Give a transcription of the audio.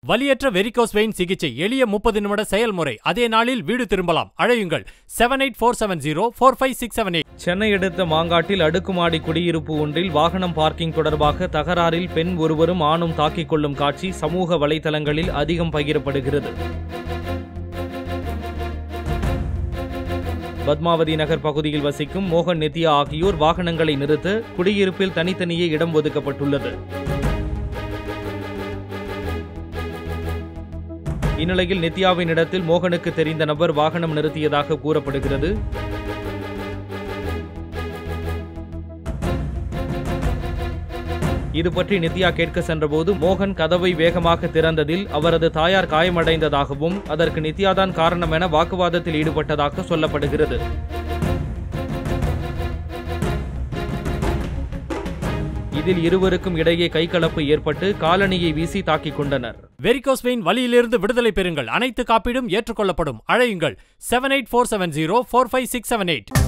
வலியற்ற varicose vein சிகிச்சை எளிய முப்பது நிமிட செயல்முறை அதே நாளில் வீடு திரும்பலாம் அழையுங்கள் seven eight four seven zero four five six seven eight Chennai அடுத்த மாங்காட்டில் அடுக்குமாடி குடியிருப்பு ஒன்றில் வாகனம் பார்க்கிங் தொடர்பாக தகராறில் பெண் ஒருவரும் ஆணும் தாக்கிக் கொள்ளும் காட்சி சமூக வலைதளங்களில் அதிகம் பகிரப்படுகிறது பத்மாவதி நகர் பகுதியில் வசிக்கும் மோகன் நித்யா ஆகியோர் வாகனங்களை நிறுத்த குடியிருப்பில் தனித்தனியே இடம் ஒதுக்கப்பட்டுள்ளது இந்நிலையில் நித்யாவின் இடத்தில் மோகனுக்கு தெரிந்த நபர் வாகனம் நிறுத்தியதாக கூறப்படுகிறது இது பற்றி நித்யா கேட்க சென்றபோது மோகன் கதவை வேகமாக திறந்ததில் அவரது தாயார் காயமடைந்ததாகவும் அதற்கு நித்யாதான் காரணம் என வாக்குவாதத்தில் ஈடுபட்டதாக சொல்லப்படுகிறது இதில் இருவருக்கும் இடையே கைகலப்பு ஏற்பட்டு காலணியை வீசி தாக்கிக் கொண்டனர் வெரிகோஸ் வெயின் வலியிலிருந்து விடுதலை பெறுங்கள் அனைத்து காப்பீடும் ஏற்றுக்கொள்ளப்படும் அழையுங்கள் seven eight four seven zero four five six seven eight